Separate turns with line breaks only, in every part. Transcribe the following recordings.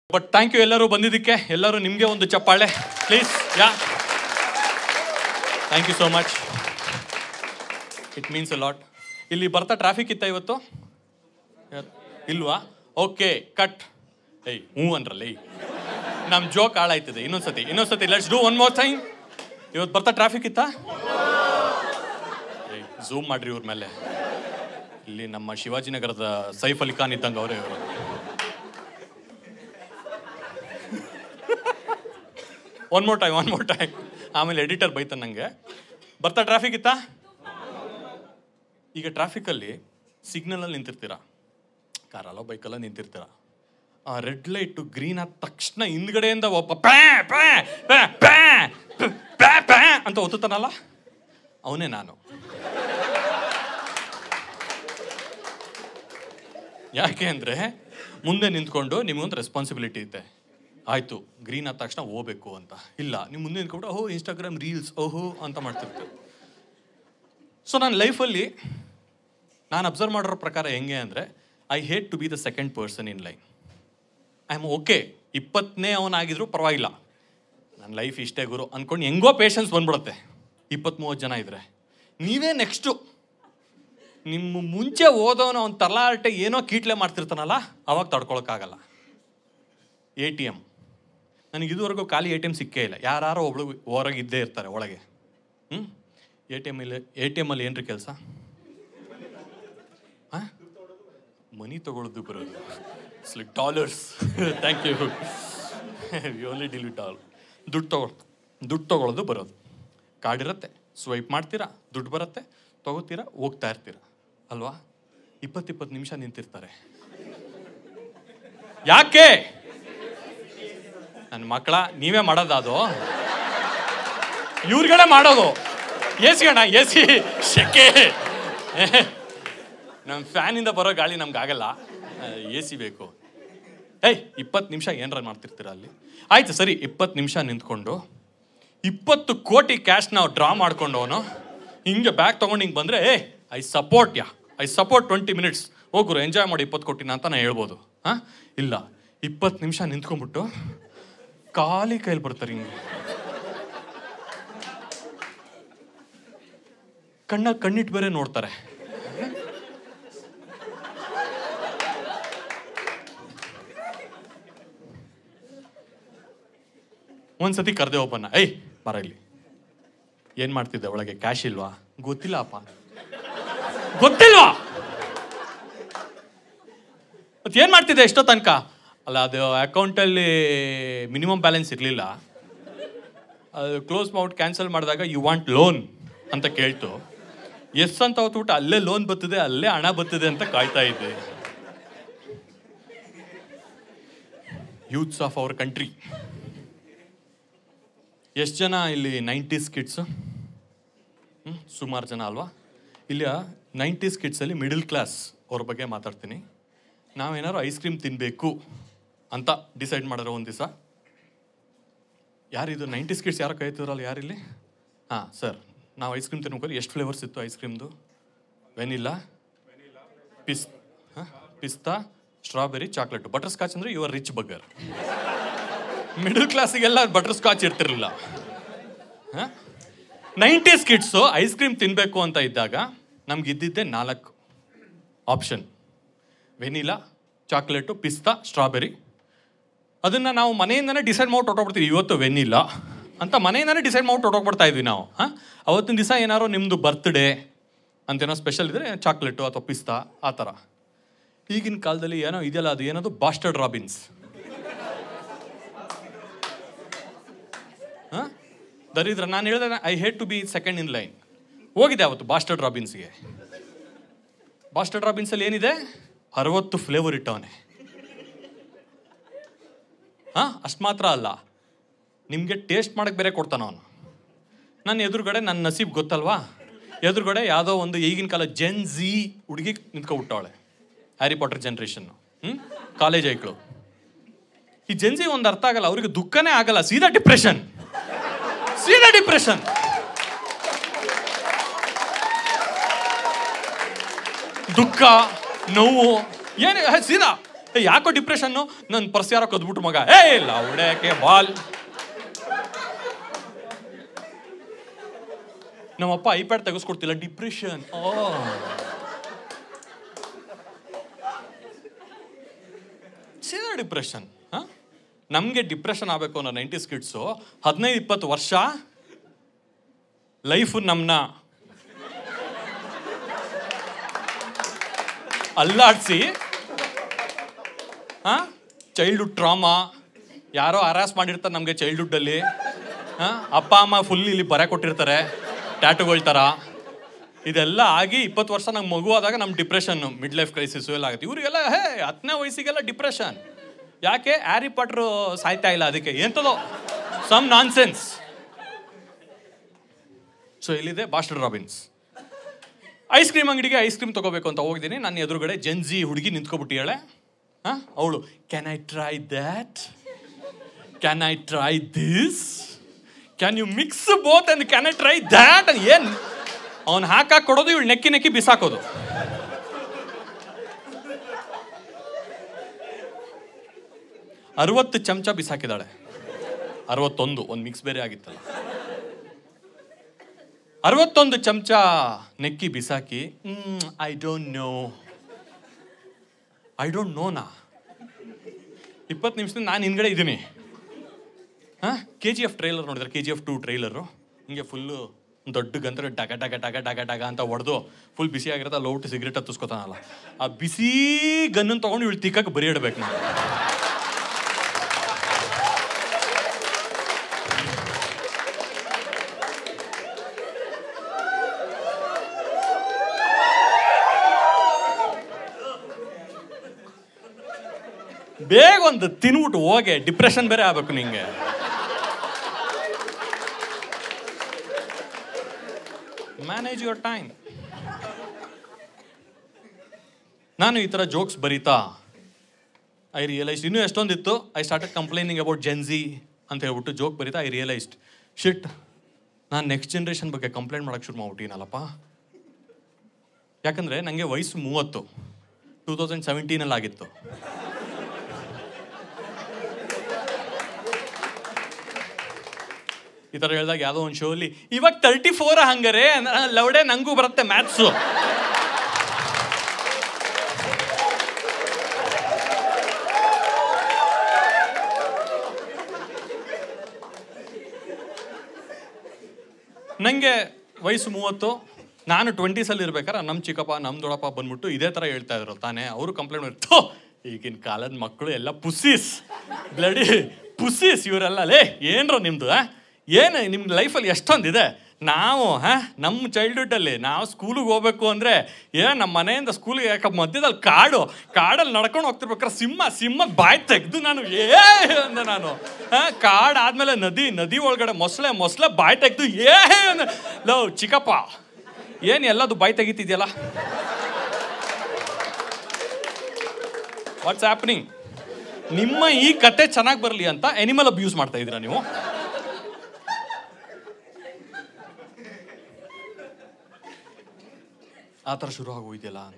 But thank you ಎಲ್ಲರೂ ಬಂದಿದ್ದಕ್ಕೆ ಎಲ್ಲರೂ ನಿಮಗೆ ಒಂದು ಚಪ್ಪಾಳೆ please yeah thank you so much it means a lot ಇಲ್ಲಿ ಬರ್ತಾ ಟ್ರಾಫಿಕ್ ಇತ್ತ ಇವತ್ತು ಯಾರ್- ಇಲ್ವಾ ಓಕೆ ಕಟ್ ಏಯ್ ಹ್ಞೂ ಅನ್ರಲ್ಲ ಏಯ್ ನಮ್ಮ ಜೋಕ್ ಹಾಳಾಯ್ತದೆ ಇನ್ನೊಂದ್ಸತಿ ಇನ್ನೊಂದ್ಸತಿ let's do one more time ಇವತ್ತು ಬರ್ತಾ ಟ್ರಾಫಿಕ್ ಇತ್ತಾ ಏಯ್ ಝೂಮ್ ಮಾಡ್ರಿ ಇವ್ರ ಮೇಲೆ ಇಲ್ಲಿ ನಮ್ಮ ಶಿವಾಜಿನಗರದ ಸೈಫ್ ಅಲಿ ಖಾನ್ ಇದ್ದಂಗೆ ಅವರೇ ಇವರು one more time one more time ಆಮೇಲೆ ಎಡಿಟರ್ ಬೈತಾನೆ ನನಗೆ ಬರ್ತಾ ಟ್ರಾಫಿಕ್ ಇತ್ತಾ ಈಗ ಟ್ರಾಫಿಕಲ್ಲಿ ಸಿಗ್ನಲಲ್ಲಿ ನಿಂತಿರ್ತೀರಾ ಕಾರಲ್ಲ ಬೈಕಲ್ಲ ನಿಂತಿರ್ತೀರ ಆ ರೆಡ್ ಲೈಟು ಗ್ರೀನ್ ಆದ ತಕ್ಷಣ ಹಿಂದ್ಗಡೆಯಿಂದ ಒಬ್ಬ ಪ್ಯಾ ಪ್ಯಾ ಪ್ಯಾ ಪ್ಯಾ ಪ್ಯಾ ಪ್ಯಾ ಅಂತ ಒತ್ತುತ್ತಾನಲ್ಲ ಅವನೇ ನಾನು ಯಾಕೆ ಅಂದರೆ ಮುಂದೆ ನಿಂತ್ಕೊಂಡು ನಿಮಗೊಂದು ರೆಸ್ಪಾನ್ಸಿಬಿಲಿಟಿ ಇದೆ ಆಯಿತು ಗ್ರೀನ್ ಆದ ತಕ್ಷಣ ಹೋಗ್ಬೇಕು ಅಂತ ಇಲ್ಲ ನೀವು ಮುಂದೆ ನಿಂತ್ಕೊಂಡು ಓಹೋ ಇನ್ಸ್ಟಾಗ್ರಾಮ್ ರೀಲ್ಸ್ ಓಹೋ ಅಂತ ಮಾಡ್ತಿರ್ತೀವಿ ಸೊ ನನ್ನ ಲೈಫಲ್ಲಿ ನಾನು ಅಬ್ಸರ್ವ್ ಮಾಡಿರೋ ಪ್ರಕಾರ ಹೆಂಗೆ ಅಂದರೆ I hate to be the second person in line I am okay ಇಪ್ಪತ್ತನೇ ಅವನಾಗಿದ್ರು ಪರವಾಗಿಲ್ಲ ನನ್ನ ಲೈಫ್ ಇಷ್ಟೇ ಗುರು ಅಂದ್ಕೊಂಡು ಹೆಂಗೋ ಪೇಷನ್ಸ್ ಬಂದ್ಬಿಡುತ್ತೆ ಇಪ್ಪತ್ತ್ ಮೂವತ್ತು ಜನ ಇದ್ರೆ ನೀವೇ ನೆಕ್ಸ್ಟು ನಿಮ್ಮ ಮುಂಚೆ ಓದೋನು ಅವ್ನು ತಲಾಟೆ ಏನೋ ಕೀಟ್ಲೆ ಮಾಡ್ತಿರ್ತಾನಲ್ಲ ಅವಾಗ ತಡ್ಕೊಳಕ್ಕಾಗಲ್ಲ ಎ ಟಿ ಎಮ್ ನನಗೆ ಇದುವರೆಗೂ ಖಾಲಿ ಎ ಟಿ ಎಮ್ ಸಿಕ್ಕೇ ಇಲ್ಲ ಯಾರು ಒಬ್ಳು ಹೊರಗೆ ಇದ್ದೇ ಇರ್ತಾರೆ ಒಳಗೆ ಹ್ಞೂ ಎ ಟಿ ಎಮ್ ಇಲ್ಲಿ ಎ ಟಿ ಎಮ್ಮಲ್ಲಿ ಏನ್ರಿ ಕೆಲಸ ಹಾಂ ಮನಿ ತಗೊಳ್ಳೋದು ಬರೋದು like dollars thank you you only deal with all ದುಡ್ಡು ತಗೊಳ್ ದುಡ್ಡು ತಗೊಳ್ಳೋದು ಬರೋದು ಕಾರ್ಡ್ ಇರುತ್ತೆ ಸ್ವೈಪ್ ಮಾಡ್ತೀರಾ ದುಡ್ಡು ಬರುತ್ತೆ ತಗೋತೀರಾ ಹೋಗ್ತಾ ಇರ್ತೀರಾ ಅಲ್ವಾ ಇಪ್ಪತ್ತಿಪ್ಪತ್ತು ನಿಮಿಷ ನಿಂತಿರ್ತಾರೆ ಯಾಕೆ ನನ್ನ ಮಕ್ಕಳ ನೀವೇ ಮಾಡೋದು ಅದು ಇವ್ರುಗಳೇ ಮಾಡೋದು ಎಸಿ ಅಣ್ಣ ಎಸಿ ಶೆಕೆ ನಮ್ಮ ಫ್ಯಾನಿಂದ ಬರೋ ಗಾಳಿ ನಮ್ಗೆ ಆಗಲ್ಲ ಎ ಸಿ ಬೇಕು ಏಯ್ ಇಪ್ಪತ್ತು ನಿಮಿಷ ಏನಾರ ಮಾಡ್ತಿರ್ತೀರ ಅಲ್ಲಿ ಆಯ್ತು ಸರಿ ಇಪ್ಪತ್ತು ನಿಮಿಷ ನಿಂತ್ಕೊಂಡು ಇಪ್ಪತ್ತು ಕೋಟಿ ಕ್ಯಾಶ್ ನಾವು ಡ್ರಾ ಮಾಡ್ಕೊಂಡು ಅವನು ಹಿಂಗೆ ಬ್ಯಾಗ್ ತೊಗೊಂಡು ಹಿಂಗೆ ಬಂದರೆ ಏ I support yeah I support twenty minutes ಹೋಗ್ರು ಎಂಜಾಯ್ ಮಾಡಿ ಇಪ್ಪತ್ತು ಕೋಟಿನ ಅಂತ ನಾನು ಹೇಳ್ಬೋದು ಹಾಂ ಇಲ್ಲ ಇಪ್ಪತ್ತು ನಿಮಿಷ ನಿಂತ್ಕೊಂಡ್ಬಿಟ್ಟು ಖಾಲಿ ಕೈಲಿ ಬರ್ತಾರೆ ಹಿಂಗೆ ಕಣ್ಣ ಕಣ್ಣಿಟ್ಟು ಬೇರೆ ನೋಡ್ತಾರೆ ಒಂದ್ಸತಿ ಕರೆದೆ ಒಬ್ಬನ ಏಯ್ ಬರ ಇಲ್ಲಿ ಏನ್ ಮಾಡ್ತಿದ್ದೆ ಒಳಗೆ ಕ್ಯಾಶ್ ಇಲ್ವಾ ಗೊತ್ತಿಲ್ಲ ಅಪ್ಪ ಗೊತ್ತಿಲ್ವಾ ಮತ್ತೆ ಏನ್ ಮಾಡ್ತಿದ್ದೆ ಎಷ್ಟೋ ತನಕ ಅಲ್ಲ ಅದು ಅಕೌಂಟಲ್ಲಿ ಮಿನಿಮಮ್ ಬ್ಯಾಲೆನ್ಸ್ ಇರಲಿಲ್ಲ ಅದು ಕ್ಲೋಸ್ ಮಾಡ್ಬಿಟ್ಟು ಕ್ಯಾನ್ಸಲ್ ಮಾಡಿದಾಗ ಯು ವಾಂಟ್ ಲೋನ್ ಅಂತ ಕೇಳ್ತು ಎಸ್ ಅಂತ ಹೊತ್ಬಿಟ್ಟು ಅಲ್ಲೇ ಲೋನ್ ಬರ್ತದೆ ಅಲ್ಲೇ ಹಣ ಬರ್ತದೆ ಅಂತ ಕಾಯ್ತಾ ಇದ್ದೆ ಯೂತ್ಸ್ ಆಫ್ ಅವರ್ ಕಂಟ್ರಿ ಎಷ್ಟು ಜನ ಇಲ್ಲಿ ನೈಂಟೀಸ್ ಕಿಡ್ಸು ಸುಮಾರು ಜನ ಅಲ್ವಾ ಇಲ್ಲಿ ನೈಂಟೀಸ್ ಕಿಡ್ಸಲ್ಲಿ ಮಿಡಲ್ ಕ್ಲಾಸ್ ಅವ್ರ ಬಗ್ಗೆ ಮಾತಾಡ್ತೀನಿ ನಾವೇನಾದ್ರು ಐಸ್ ಕ್ರೀಮ್ ತಿನ್ನಬೇಕು ಅಂತ ಡಿಸೈಡ್ ಮಾಡಿದ್ರೆ ಒಂದು ದಿವಸ ಯಾರಿದು ನೈಂಟೀಸ್ ಕಿಡ್ಸ್ ಯಾರು ಕೈತಿದ್ರಲ್ಲ ಯಾರಿಲ್ಲಿ ಹಾಂ ಸರ್ ನಾವು ಐಸ್ ಕ್ರೀಮ್ ತಿನ್ಬೇಕು ಎಷ್ಟು ಫ್ಲೇವರ್ಸ್ ಇತ್ತು ಐಸ್ ಕ್ರೀಮ್ದು ವೆನಿಲ್ಲಾ ಪಿಸ್ ಹಾಂ pista strawberry chocolate butterscotch ಅಂದರೆ ಯುವರ್ ರಿಚ್ ಬಗ್ಗರ್ ಮಿಡಲ್ ಕ್ಲಾಸಿಗೆಲ್ಲ ಬಟರ್ ಸ್ಕಾಚ್ ಇರ್ತಿರ್ಲಿಲ್ಲ ನೈಂಟೀಸ್ ಕಿಡ್ಸು ಐಸ್ ಕ್ರೀಮ್ ತಿನ್ನಬೇಕು ಅಂತ ಇದ್ದಾಗ ನಮ್ಗೆ ಇದ್ದಿದ್ದೆ ನಾಲ್ಕು option vanilla chocolate pista strawberry ಅದನ್ನು ನಾವು ಮನೆಯಿಂದನೇ ಡಿಸೈಡ್ ಮಾಡಿ ಹೊಟ್ಟೋಗ್ಬಿಡ್ತೀವಿ ಇವತ್ತು ವೆನಿಲ್ಲ ಅಂತ ಮನೆಯಿಂದನೇ ಡಿಸೈಡ್ ಮಾಡಿ ಹೊಟ್ಟೋಗ್ಬಿಡ್ತಾ ಇದ್ವಿ ನಾವು ಹಾಂ ಅವತ್ತಿನ ದಿವಸ ಏನಾರು ನಿಮ್ಮದು ಬರ್ತ್ಡೇ ಅಂತೇನೋ ಸ್ಪೆಷಲ್ ಇದ್ದರೆ ಚಾಕ್ಲೇಟು ಅಥವಾ ಪಿಸ್ತಾ ಆ ಥರ ಈಗಿನ ಕಾಲದಲ್ಲಿ ಏನೋ ಇದೆಯಲ್ಲ ಅದು ಏನದು ಬಾಸ್ಟರ್ಡ್ ರಾಬಿನ್ಸ್ ಹಾಂ ದರಿದ್ರ ನಾನು ಹೇಳಿದೆ I hate to be second in line ಹೋಗಿದೆ ಅವತ್ತು ಬಾಸ್ಟರ್ಡ್ ರಾಬಿನ್ಸ್ಗೆ ಬಾಸ್ಟರ್ಡ್ ರಾಬಿನ್ಸಲ್ಲಿ ಏನಿದೆ ಅರವತ್ತು ಫ್ಲೇವರ್ ಇಟ್ಟವನೆ ಹಾಂ ಅಷ್ಟು ಮಾತ್ರ ಅಲ್ಲ ನಿಮಗೆ ಟೇಸ್ಟ್ ಮಾಡಕ್ಕೆ ಬೇರೆ ಕೊಡ್ತಾನ ಅವನು ನನ್ನ ಎದುರುಗಡೆ ನನ್ನ ನಸೀಬ್ ಗೊತ್ತಲ್ವಾ ಎದುರುಗಡೆ ಯಾವುದೋ ಒಂದು ಈಗಿನ ಕಾಲ ಜೆನ್ ಝಿ ಹುಡುಗಿ ನಿಂತ್ಕೊಬಿಟ್ಟವಳೆ ಹ್ಯಾರಿ ಪಾಟರ್ ಜನ್ರೇಷನ್ನು ಹ್ಞೂ ಕಾಲೇಜ್ ಐಕ್ಳು ಈ ಜೆನ್ಸಿ ಒಂದು ಅರ್ಥ ಆಗಲ್ಲ ಅವ್ರಿಗೆ ದುಃಖನೇ ಆಗಲ್ಲ ಸೀದಾ ಡಿಪ್ರೆಷನ್ ಸೀದಾ ಡಿಪ್ರೆಷನ್ ದುಃಖ ನೋವು ಏನು ಹೇ, ಸೀದಾ ಏ, ಯಾಕೋ ಡಿಪ್ರೆಷನ್ನು ನನ್ನ ಪರ್ಸ್ ಯಾರೋ ಕದ್ಬಿಟ್ರು ಮಗ ಏ ಇಲ್ಲ ಉಡಕ್ಕೆ ಬಾಲ್ ನಮ್ಮಪ್ಪ ಐಪ್ಯಾಡ್ ತೆಗೆಸ್ಕೊಡ್ತಿಲ್ಲ ಡಿಪ್ರೆಷನ್ ಓ ಸೀದಾ ಡಿಪ್ರೆಷನ್ ಹಾಂ ನಮಗೆ ಡಿಪ್ರೆಷನ್ ಆಗಬೇಕು ಅನ್ನೋ ನೈಂಟೀಸ್ ಕಿಡ್ಸು ಹದಿನೈದು ಇಪ್ಪತ್ತು ವರ್ಷ ಲೈಫು ನಮ್ಮನ್ನ ಅಲ್ಲಾಡಿಸಿ ಹಾಂ ಚೈಲ್ಡ್ಹುಡ್ ಟ್ರಾಮಾ ಯಾರೋ ಹರಾಸ್ ಮಾಡಿರ್ತಾರೆ ನಮಗೆ ಚೈಲ್ಡ್ಹುಡ್ಡಲ್ಲಿ ಹಾಂ ಅಪ್ಪ ಅಮ್ಮ ಫುಲ್ ಇಲ್ಲಿ ಬರ ಕೊಟ್ಟಿರ್ತಾರೆ ಟ್ಯಾಟುಗಳ ಥರ ಇದೆಲ್ಲ ಆಗಿ ಇಪ್ಪತ್ತು ವರ್ಷ ನಂಗೆ ಮಗು ಆದಾಗ ನಮ್ಮ ಡಿಪ್ರೆಷನ್ನು ಮಿಡ್ ಲೈಫ್ ಕ್ರೈಸಿಸು ಎಲ್ಲ ಆಗುತ್ತೆ ಇವರಿಗೆಲ್ಲ ಹೇ ಹತ್ತನೇ ವಯಸ್ಸಿಗೆಲ್ಲ ಡಿಪ್ರೆಷನ್ ಯಾಕೆ ಹ್ಯಾರಿ ಪಾಟ್ರು ಸಾಯ್ತಾ ಇಲ್ಲ ಅದಕ್ಕೆ ಎಂಥದೋ ಸಮ್ ನಾನ್ ಸೆನ್ಸ್ ಸೊ ಇಲ್ಲಿದೆ ಬಾಸ್ಟರ್ ರಾಬಿನ್ಸ್ ಐಸ್ ಕ್ರೀಮ್ ಅಂಗಡಿಗೆ ಐಸ್ ಕ್ರೀಮ್ ತಗೋಬೇಕು ಅಂತ ಹೋಗಿದ್ದೀನಿ ನನ್ನ ಎದುರುಗಡೆ ಜೆನ್ಜಿ ಹುಡುಗಿ ನಿಂತ್ಕೊಬಿಟ್ಟಿಯಾಳೆ ಹಾಂ ಅವಳು can I try that can I try this can you mix both and can I try that ಏನು ಅವ್ನು ಹಾಕಾಕ್ ಕೊಡೋದು ಇವಳು ನೆಕ್ಕಿ ನೆಕ್ಕಿ ಬಿಸಾಕೋದು ಅರವತ್ತು ಚಮಚ ಬಿಸಾಕಿದಾಳೆ ಅರವತ್ತೊಂದು ಒಂದು ಮಿಕ್ಸ್ ಬೇರೆ ಆಗಿತ್ತಲ್ಲ ಅರವತ್ತೊಂದು ಚಮಚ ನೆಕ್ಕಿ ಬಿಸಾಕಿ I don't know I don't ನೋನಾ ಇಪ್ಪತ್ತು ನಿಮಿಷದಿಂದ ನಾನು ಹಿಂದ್ಗಡೆ ಇದ್ದೀನಿ ಹಾಂ ಕೆ ಜಿ ಎಫ್ ಟ್ರೈಲರ್ ನೋಡಿದ್ರೆ K G F two trailer ಹಿಂಗೆ ಫುಲ್ಲು ದೊಡ್ಡ ಗಂತರ ಡಗ ಡಗ ಡಗ ಡಗ ಡಗ ಅಂತ ಹೊಡೆದು ಫುಲ್ ಬಿಸಿ ಆಗಿರುತ್ತೆ ಅಲ್ಲಿ ಔಟ್ ಸಿಗರೇಟ್ ಹತ್ತಿಸ್ಕೊತಾನಲ್ಲ ಆ ಬಿಸಿ ಗನ್ನನ್ನು ತೊಗೊಂಡು ಇವಳು ತಿಕ್ಕಕ್ಕೆ ಬರಿ ಇಡ್ಬೇಕು ನಾನು ಬೇಗ ಒಂದು ತಿನ್ಬಿಟ್ಟು ಹೋಗೆ ಡಿಪ್ರೆಷನ್ ಬೇರೆ ಆಗ್ಬೇಕು ನಿಂಗೆ ಮ್ಯಾನೇಜ್ ಯುವರ್ ಟೈಮ್ ನಾನು ಈ ಥರ ಜೋಕ್ಸ್ ಬರೀತಾ ಐ ರಿಯಲೈಸ್ಡ್ ಇನ್ನೂ ಎಷ್ಟೊಂದಿತ್ತು I started complaining about Gen Z ಅಂತ ಹೇಳ್ಬಿಟ್ಟು ಜೋಕ್ ಬರೀತಾ ಐ ರಿಯಲೈಸ್ಡ್ ಶಿಟ್ ನಾನು ನೆಕ್ಸ್ಟ್ ಜನ್ರೇಷನ್ ಬಗ್ಗೆ ಕಂಪ್ಲೇಂಟ್ ಮಾಡೋಕ್ಕೆ ಶುರು ಮಾಡ್ಬಿಟ್ಟಿನಲ್ಲಪ್ಪ ಯಾಕಂದರೆ ನನಗೆ ವಯಸ್ಸು ಮೂವತ್ತು ಟೂ ತೌಸಂಡ್ ಸೆವೆಂಟೀನಲ್ಲಿ ಆಗಿತ್ತು ಈ ಥರ ಹೇಳಿದಾಗ ಯಾವುದೋ ಒಂದು ಶೋಲಿ ಇವಾಗ ತರ್ಟಿ ಫೋರ್ ಹಂಗಾರೆ ಲೌಡೆ ನಂಗೂ ಬರುತ್ತೆ ಮ್ಯಾಥ್ಸು ನನಗೆ ವಯಸ್ಸು ಮೂವತ್ತು ನಾನು ಟ್ವೆಂಟೀಸಲ್ಲಿ ಇರ್ಬೇಕಾರೆ ನಮ್ಮ ಚಿಕ್ಕಪ್ಪ ನಮ್ಮ ದೊಡ್ಡಪ್ಪ ಬಂದ್ಬಿಟ್ಟು ಇದೇ ಥರ ಹೇಳ್ತಾ ಇದ್ರು ತಾನೇ ಅವರು ಕಂಪ್ಲೇಂಟ್ ಮಾಡಿ ಈಗಿನ ಕಾಲದ ಮಕ್ಕಳು ಎಲ್ಲ ಪುಸ್ಸೀಸ್ ಬ್ಲಡಿ ಪುಸ್ಸೀಸ್ ಇವರೆಲ್ಲ ಲೇ ಏನ್ರೋ ನಿಮ್ಮದು ಏನು ನಿಮ್ಮ ಲೈಫಲ್ಲಿ ಎಷ್ಟೊಂದಿದೆ ನಾವು ಹಾಂ ನಮ್ಮ ಚೈಲ್ಡ್ಹುಡ್ಡಲ್ಲಿ ನಾವು ಸ್ಕೂಲಿಗೆ ಹೋಗ್ಬೇಕು ಅಂದರೆ ಏ ನಮ್ಮ ಮನೆಯಿಂದ ಸ್ಕೂಲಿಗೆ ಯಾಕೆ ಮಧ್ಯದಲ್ಲಿ ಕಾಡು ಕಾಡಲ್ಲಿ ನಡ್ಕೊಂಡು ಹೋಗ್ತಿರ್ಬೇಕಾರೆ ಸಿಂಹ ಸಿಂಹ ಬಾಯಿ ತೆಗೆದು ನಾನು ಏ ಅಂದೆ ನಾನು ಹಾಂ ಕಾಡು ಆದಮೇಲೆ ನದಿ ನದಿ ಒಳಗಡೆ ಮೊಸಳೆ ಮೊಸಳೆ ಬಾಯಿ ತೆಗೆದು ಏ ಅಂದೆ ಲವ್ ಚಿಕ್ಕಪ್ಪ ಏನು ಎಲ್ಲದು ಬಾಯಿ ತೆಗಿತಿದ್ಯಲ್ಲ ವಾಟ್ಸ್ ಹ್ಯಾಪ್ನಿಂಗ್ ನಿಮ್ಮ ಈ ಕತೆ ಚೆನ್ನಾಗಿ ಬರಲಿ ಅಂತ ಎನಿಮಲ್ ಅಬ್ಯೂಸ್ ಮಾಡ್ತಾ ಇದ್ದೀರಾ ನೀವು ಆ ಥರ ಶುರು ಆಗೋಯ್ತಿಲ್ಲ ಅಂತ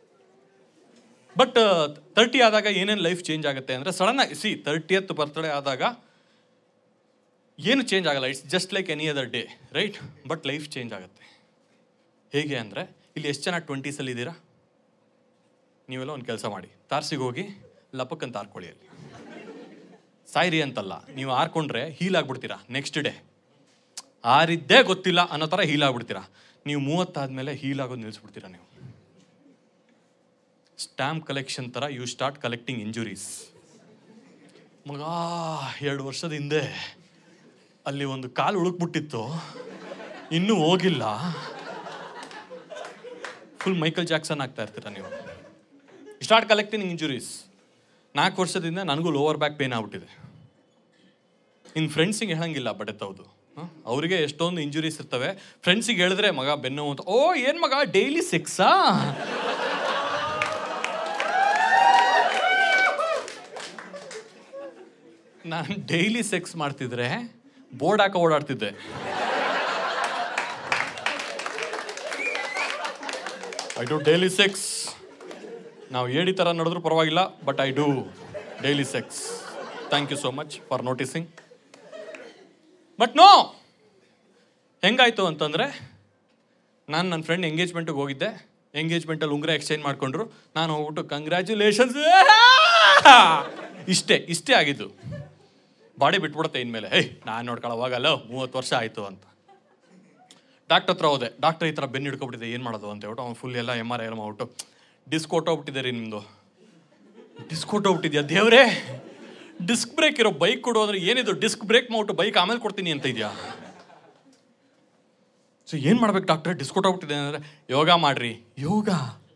ಬಟ್ ತರ್ಟಿ ಆದಾಗ ಏನೇನು ಲೈಫ್ ಚೇಂಜ್ ಆಗುತ್ತೆ ಅಂದರೆ ಸಡನ್ ಆಗಿ ಸಿ ತರ್ಟಿಯತ್ ಬರ್ತ್ಡೇ ಆದಾಗ ಏನು ಚೇಂಜ್ ಆಗಲ್ಲ it's just like any other day right but life change ಆಗುತ್ತೆ ಹೇಗೆ ಅಂದರೆ ಇಲ್ಲಿ ಎಷ್ಟು ಜನ ಟ್ವೆಂಟೀಸಲ್ಲಿ ಇದ್ದೀರಾ ನೀವೆಲ್ಲ ಒಂದು ಕೆಲಸ ಮಾಡಿ ತಾರ್ಸಿಗೆ ಹೋಗಿ ಲಪಕ್ಕಂತ ಹಾರ್ಕೊಳ್ಳಿ ಅಲ್ಲಿ ಸಾಯ್ರಿ ಅಂತಲ್ಲ ನೀವು ಹಾರ್ಕೊಂಡ್ರೆ ಹೀಲ್ ಆಗ್ಬಿಡ್ತೀರಾ ನೆಕ್ಸ್ಟ್ ಡೇ ಆರಿದ್ದೇ ಗೊತ್ತಿಲ್ಲ ಅನ್ನೋ ಥರ ಹೀಲ್ ಆಗ್ಬಿಡ್ತೀರಾ ನೀವು ಮೂವತ್ತಾದ್ಮೇಲೆ ಹೀಲ್ ಆಗೋದು ನಿಲ್ಲಿಸ್ಬಿಡ್ತೀರಾ ನೀವು ಸ್ಟ್ಯಾಂಪ್ ಕಲೆಕ್ಷನ್ ಥರ ಯು ಸ್ಟಾರ್ಟ್ ಕಲೆಕ್ಟಿಂಗ್ ಇಂಜುರೀಸ್ ಮಗ ಎರಡು ವರ್ಷದ ಹಿಂದೆ ಅಲ್ಲಿ ಒಂದು ಕಾಲು ಉಳುಕ್ಬಿಟ್ಟಿತ್ತು ಇನ್ನೂ ಹೋಗಿಲ್ಲ ಫುಲ್ ಮೈಕಲ್ ಜಾಕ್ಸನ್ ಆಗ್ತಾ ಇರ್ತೀರ ನೀವು ಸ್ಟಾರ್ಟ್ ಕಲೆಕ್ಟಿಂಗ್ ಇಂಜುರೀಸ್ ನಾಲ್ಕು ವರ್ಷದಿಂದ ನನಗೂ ಲೋವರ್ ಬ್ಯಾಕ್ ಪೇನ್ ಆಗ್ಬಿಟ್ಟಿದೆ ಇನ್ನು ಫ್ರೆಂಡ್ಸಿಗೆ ಹೇಳಂಗಿಲ್ಲ ಬಟ್ ಎತ್ತವ್ದು ಅವರಿಗೆ ಎಷ್ಟೊಂದು ಇಂಜುರೀಸ್ ಇರ್ತವೆ ಫ್ರೆಂಡ್ಸಿಗೆ ಹೇಳಿದ್ರೆ ಮಗ ಬೆನ್ನು ಅಂತ ಓ ಏನು ಮಗ ಡೈಲಿ ಸೆಕ್ಸಾ ನಾನು ಡೈಲಿ ಸೆಕ್ಸ್ ಮಾಡ್ತಿದ್ರೆ ಬೋರ್ಡ್ ಹಾಕೋ ಓಡಾಡ್ತಿದ್ದೆ ಐ ಡೂ ಡೈಲಿ ಸೆಕ್ಸ್ ನಾವು ಏಡಿ ಥರ ನಡೆದ್ರೂ ಪರವಾಗಿಲ್ಲ but I do daily sex thank you so much for noticing but no ಹೆಂಗಾಯ್ತು ಅಂತಂದರೆ ನಾನು ನನ್ನ ಫ್ರೆಂಡ್ ಎಂಗೇಜ್ಮೆಂಟಿಗೆ ಹೋಗಿದ್ದೆ ಎಂಗೇಜ್ಮೆಂಟಲ್ಲಿ ಉಂಗುರ ಎಕ್ಸ್ಚೇಂಜ್ ಮಾಡಿಕೊಂಡ್ರು ನಾನು ಹೋಗ್ಬಿಟ್ಟು ಕಂಗ್ರ್ಯಾಚುಲೇಷನ್ಸ್ ಇಷ್ಟೇ ಇಷ್ಟೇ ಆಗಿದ್ದು ಬಾಡಿ ಬಿಟ್ಬಿಡುತ್ತೆ ಇನ್ಮೇಲೆ ಏಯ್ ನಾನು ನೋಡ್ಕೊಳ್ಳೋವಾಗಲ್ಲ ಮೂವತ್ತು ವರ್ಷ ಆಯಿತು ಅಂತ ಡಾಕ್ಟರ್ ಹತ್ರ ಹೋದೆ ಡಾಕ್ಟರ್ ಈ ಥರ ಬೆನ್ನು ಹಿಡ್ಕೊಬಿಟ್ಟಿದೆ ಏನು ಮಾಡೋದು ಅಂತ ಹೇಳ್ಬಿಟ್ಟು ಅವ್ನು ಫುಲ್ ಎಲ್ಲ ಎಮ್ ಆರ್ ಐ ಎಲ್ಲ ಮಾಡ್ಬಿಟ್ಟು ಡಿಸ್ಕ್ ಹೊಟ್ಟೋಗ್ಬಿಟ್ಟಿದೆ ರೀ ನಿಮ್ಮದು ಡಿಸ್ಕ್ ಹೊಟ್ಟೋಗ್ಬಿಟ್ಟಿದ್ಯಾ ದೇವ್ರೇ ಡಿಸ್ಕ್ ಬ್ರೇಕ್ ಇರೋ ಬೈಕ್ ಕೊಡು ಅಂದ್ರೆ ಏನಿದು ಡಿಸ್ಕ್ ಬ್ರೇಕ್ ಮಾಡ್ಬಿಟ್ಟು ಬೈಕ್ ಆಮೇಲೆ ಕೊಡ್ತೀನಿ ಅಂತ ಇದೆಯಾ ಸೊ ಏನು ಮಾಡ್ಬೇಕು ಡಾಕ್ಟರ್ ಡಿಸ್ಕ್ ಹೊಟ್ಟೋಗ್ಬಿಟ್ಟಿದೆ ಅಂದರೆ ಯೋಗ ಮಾಡ್ರಿ ಯೋಗ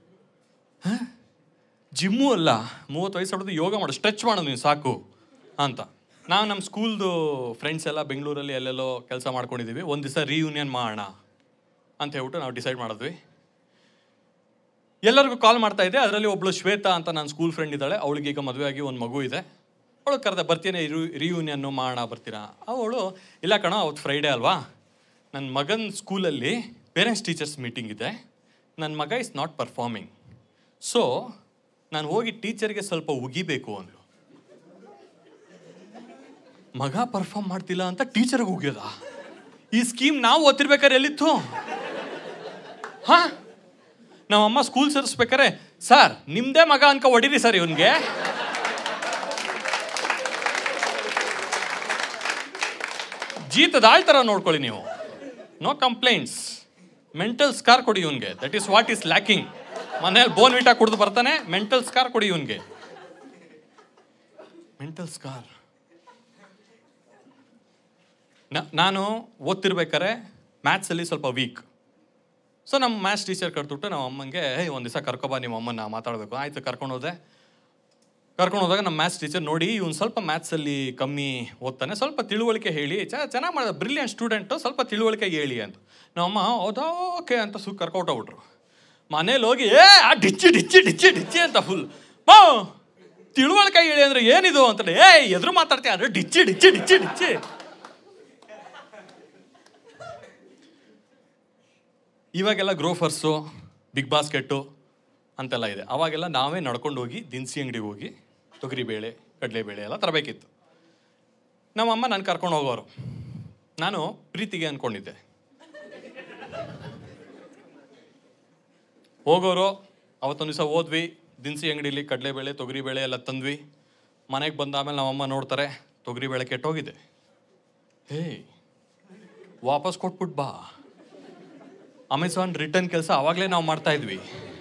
ಜಿಮ್ಮು ಅಲ್ಲ ಮೂವತ್ತು ವಯಸ್ಸು ಹೊಡೆದು ಯೋಗ ಮಾಡು ಸ್ಟ್ರೆಚ್ ಮಾಡು ನೀವು ಸಾಕು ಅಂತ ನಾವು ನಮ್ಮ ಸ್ಕೂಲ್ದು ಫ್ರೆಂಡ್ಸ್ ಎಲ್ಲ ಬೆಂಗಳೂರಲ್ಲಿ ಎಲ್ಲೆಲ್ಲೋ ಕೆಲಸ ಮಾಡ್ಕೊಂಡಿದ್ದೀವಿ ಒಂದು ದಿವಸ ರೀಯೂನಿಯನ್ ಮಾಡೋಣ ಅಂತ ಹೇಳ್ಬಿಟ್ಟು ನಾವು ಡಿಸೈಡ್ ಮಾಡಿದ್ವಿ ಎಲ್ಲರಿಗೂ ಕಾಲ್ ಮಾಡ್ತಾ ಇದ್ದೆ ಅದರಲ್ಲಿ ಒಬ್ಳು ಶ್ವೇತಾ ಅಂತ ನನ್ನ ಸ್ಕೂಲ್ ಫ್ರೆಂಡ್ ಇದ್ದಾಳೆ ಅವಳಿಗೆ ಈಗ ಮದುವೆ ಆಗಿ ಒಂದು ಮಗು ಇದೆ ಅವಳು ಕರೆದ ಬರ್ತೀನಿ ರಿಯೂನಿಯನ್ನು ಮಾಡೋಣ ಬರ್ತೀರಾ ಅವಳು ಇಲ್ಲ ಕಣೋ ಅವತ್ತು ಫ್ರೈಡೇ ಅಲ್ವಾ ನನ್ನ ಮಗನ ಸ್ಕೂಲಲ್ಲಿ ಪೇರೆಂಟ್ಸ್ ಟೀಚರ್ಸ್ ಮೀಟಿಂಗ್ ಇದೆ ನನ್ನ ಮಗ ಇಸ್ ನಾಟ್ ಪರ್ಫಾರ್ಮಿಂಗ್ ಸೊ ನಾನು ಹೋಗಿ ಟೀಚರ್ಗೆ ಸ್ವಲ್ಪ ಉಗಿಬೇಕು ಅಂದ್ಲು ಮಗ ಪರ್ಫಾರ್ಮ್ ಮಾಡ್ತಿಲ್ಲ ಅಂತ ಟೀಚರ್ಗೆ ಉಗಿಯೋದ ಈ ಸ್ಕೀಮ್ ನಾವು ಓದ್ತಿರ್ಬೇಕಾದ್ರೆ ಎಲ್ಲಿತ್ತು ಹಾ ನಮ್ಮಮ್ಮ ಸ್ಕೂಲ್ ಸೇರಿಸ್ಬೇಕಾರೆ ಸರ್ ನಿಮ್ದೇ ಮಗ ಅನ್ಕ ಹೊಡೀರಿ ಸರ್ ಇವನ್ಗೆ ಜೀತದ ಆಳ್ ಥರ ನೋಡ್ಕೊಳ್ಳಿ ನೀವು ನೋ ಕಂಪ್ಲೇಂಟ್ಸ್ ಮೆಂಟಲ್ ಸ್ಕಾರ್ ಕೊಡಿ ಇವನ್ಗೆ that is what is lacking ಮನೇಲಿ ಬೋನ್ ವಿಟಾ ಕುಡಿದು ಬರ್ತಾನೆ ಮೆಂಟಲ್ ಸ್ಕಾರ್ ಕೊಡಿ ಇವನ್ಗೆ ಮೆಂಟಲ್ ಸ್ಕಾರ್ ನಾನು ಓದ್ತಿರ್ಬೇಕಾರೆ ಮ್ಯಾಥ್ಸಲ್ಲಿ ಸ್ವಲ್ಪ ವೀಕ್ ಸೊ ನಮ್ಮ ಮ್ಯಾಥ್ಸ್ ಟೀಚರ್ ಕರ್ದುಬಿಟ್ಟು ನಮ್ಮ ಅಮ್ಮಂಗೆ ಹೇ ಒಂದು ದಿವಸ ಕರ್ಕೊಬಾ ನಿಮ್ಮ ಅಮ್ಮನ ಮಾತಾಡಬೇಕು ಆಯಿತು ಕರ್ಕೊಂಡು ಹೋದೆ ಕರ್ಕೊಂಡು ಹೋದಾಗ ನಮ್ಮ ಮ್ಯಾಥ್ಸ್ ಟೀಚರ್ ನೋಡಿ ಇವ್ನು ಸ್ವಲ್ಪ ಮ್ಯಾಥ್ಸಲ್ಲಿ ಕಮ್ಮಿ ಓದ್ತಾನೆ ಸ್ವಲ್ಪ ತಿಳುವಳಿಕೆ ಹೇಳಿ ಚೆನ್ನಾಗಿ ಮಾಡಿದ ಬ್ರಿಲಿಯಂಟ್ ಸ್ಟೂಡೆಂಟು ಸ್ವಲ್ಪ ತಿಳುವಳಿಕೆ ಹೇಳಿ ಅಂತ ನಮ್ಮಮ್ಮ ಹೌದಾ ಓಕೆ ಅಂತ ಸು ಕರ್ಕೊಟ್ಟೋಗ್ಬಿಟ್ರು ಮನೇಲಿ ಹೋಗಿ ಏ ಆ ಡಿಚ್ಚಿ ಡಿಚ್ಚಿ ಡಿಚ್ಚಿ ಡಿಚ್ಚಿ ಅಂತ ಫುಲ್ ಮಾ ತಿಳುವಳಿಕೆ ಹೇಳಿ ಅಂದರೆ ಏನಿದು ಅಂತೇಳಿ ಏ ಎದುರು ಮಾತಾಡ್ತೀಯ ಅಂದರೆ ಡಿಚ್ಚಿ ಡಿಚ್ಚಿ ಡಿಚ್ಚಿ ಡಿಚ್ಚಿ ಇವಾಗೆಲ್ಲ ಗ್ರೋಫರ್ಸು ಬಿಗ್ ಬಾಸ್ಕೆಟ್ಟು ಅಂತೆಲ್ಲ ಇದೆ ಅವಾಗೆಲ್ಲ ನಾವೇ ನಡ್ಕೊಂಡು ಹೋಗಿ ದಿನಸಿ ಅಂಗಡಿಗೆ ಹೋಗಿ ತೊಗರಿಬೇಳೆ ಕಡಲೆಬೇಳೆ ಎಲ್ಲ ತರಬೇಕಿತ್ತು ನಮ್ಮಮ್ಮ ನಾನು ಕರ್ಕೊಂಡು ಹೋಗೋರು ನಾನು ಪ್ರೀತಿಗೆ ಅಂದ್ಕೊಂಡಿದ್ದೆ ಹೋಗೋರು ಅವತ್ತೊಂದು ದಿವಸ ಹೋದ್ವಿ ದಿನಸಿ ಅಂಗಡಿಲಿ ಕಡಲೆಬೇಳೆ ತೊಗರಿಬೇಳೆ ಎಲ್ಲ ತಂದ್ವಿ ಮನೆಗೆ ಬಂದಾದ್ಮೇಲೆ ನಮ್ಮಮ್ಮ ನೋಡ್ತಾರೆ ತೊಗರಿಬೇಳೆ ಕೆಟ್ಟೋಗಿದೆ ಹೇ ವಾಪಸ್ ಕೊಟ್ಬಿಟ್ಟು ಬಾ ಅಮೆಝಾನ್ ರಿಟರ್ನ್ ಕೆಲಸ ಆವಾಗಲೇ ನಾವು ಮಾಡ್ತಾ ಇದ್ವಿ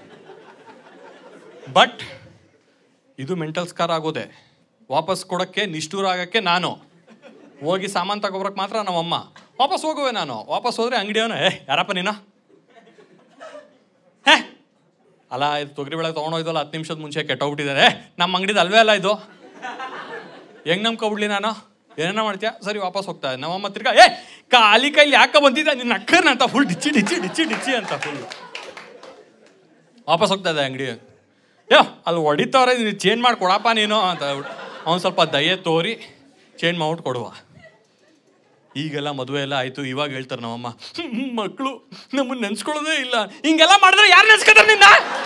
ಬಟ್ ಇದು ಮೆಂಟಲ್ ಸ್ಕಾರ್ ಆಗೋದೆ ವಾಪಸ್ ಕೊಡೋಕ್ಕೆ ನಿಷ್ಠೂರ ಆಗೋಕ್ಕೆ ನಾನು ಹೋಗಿ ಸಾಮಾನು ತಗೊಬರಕ್ಕೆ ಮಾತ್ರ ನಮ್ಮಮ್ಮ ವಾಪಸ್ ಹೋಗುವೆ ನಾನು ವಾಪಸ್ ಹೋದ್ರೆ ಅಂಗಡಿಯವನು ಏ ಯಾರಪ್ಪ ನೀನು ಹೇ ಅಲ್ಲ ಇದು ತೊಗರಿ ಬೆಳೆ ತೊಗೊಂಡೋಯ್ದಲ್ಲ ಹತ್ತು ನಿಮಿಷದ ಮುಂಚೆ ಕೆಟ್ಟೋಗ್ಬಿಟ್ಟಿದ್ದಾರೆ ನಮ್ಮ ಅಂಗಡಿದು ಅಲ್ವೇ ಅಲ್ಲ ಇದು ಹೆಂಗ್ ನಂಬ್ಕೊಬಿಡ್ಲಿ ನಾನು ಏನೇನೋ ಮಾಡ್ತೀಯಾ ಸರಿ ವಾಪಸ್ ಹೋಗ್ತಾ ಇದ್ದೆ. ನಮ್ಮಮ್ಮ ತಿರ್ಗಾ ಏ ಖಾಲಿ ಕೈಲಿ ಯಾಕೆ ಬಂದಿದ್ದ ನಿನ್ನ ಅಕ್ಕರ್ನ ಅಂತ ಫುಲ್ ಡಿಚ್ಚಿ ಡಿಚ್ಚಿ ಡಿಚ್ಚಿ ಡಿಚ್ಚಿ ಅಂತ ಫುಲ್ ವಾಪಸ್ ಹೋಗ್ತಾ ಇದೆ ಅಂಗಡಿ ಯೋ ಅಲ್ಲಿ ಹೊಡಿತವ್ರೆ ನೀನು ಚೇಂಜ್ ಮಾಡಿ ಕೊಡಪ್ಪ ನೀನು ಅಂತ ಅವ್ನು ಸ್ವಲ್ಪ ದಯೆ ತೋರಿ ಚೇಂಜ್ ಮಾಡ್ಬಿಟ್ಟು ಕೊಡುವ ಈಗೆಲ್ಲ ಮದುವೆ ಎಲ್ಲ ಆಯ್ತು ಇವಾಗ ಹೇಳ್ತಾರೆ ನಮ್ಮಮ್ಮ ಮಕ್ಕಳು ನಮ್ಮನ್ನ ನೆನ್ಸ್ಕೊಳ್ಳೋದೇ ಇಲ್ಲ ಹಿಂಗೆಲ್ಲ ಮಾಡಿದ್ರೆ ಯಾರು ನೆನ್ಸ್ಕೊತಾರೆ ನಿನ್ನ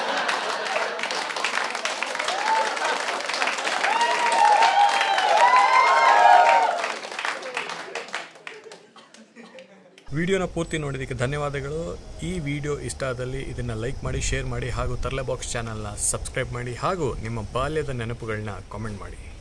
ವಿಡಿಯೋನ ಪೂರ್ತಿ ನೋಡಿದ್ದಕ್ಕೆ ಧನ್ಯವಾದಗಳು ಈ ವಿಡಿಯೋ ಇಷ್ಟ ಆದಲ್ಲಿ ಇದನ್ನು ಲೈಕ್ ಮಾಡಿ ಶೇರ್ ಮಾಡಿ ಹಾಗೂ ತರ್ಲೆ ಬಾಕ್ಸ್ ಚಾನಲ್ನ ಸಬ್ಸ್ಕ್ರೈಬ್ ಮಾಡಿ ಹಾಗೂ ನಿಮ್ಮ ಬಾಲ್ಯದ ನೆನಪುಗಳನ್ನ ಕಾಮೆಂಟ್ ಮಾಡಿ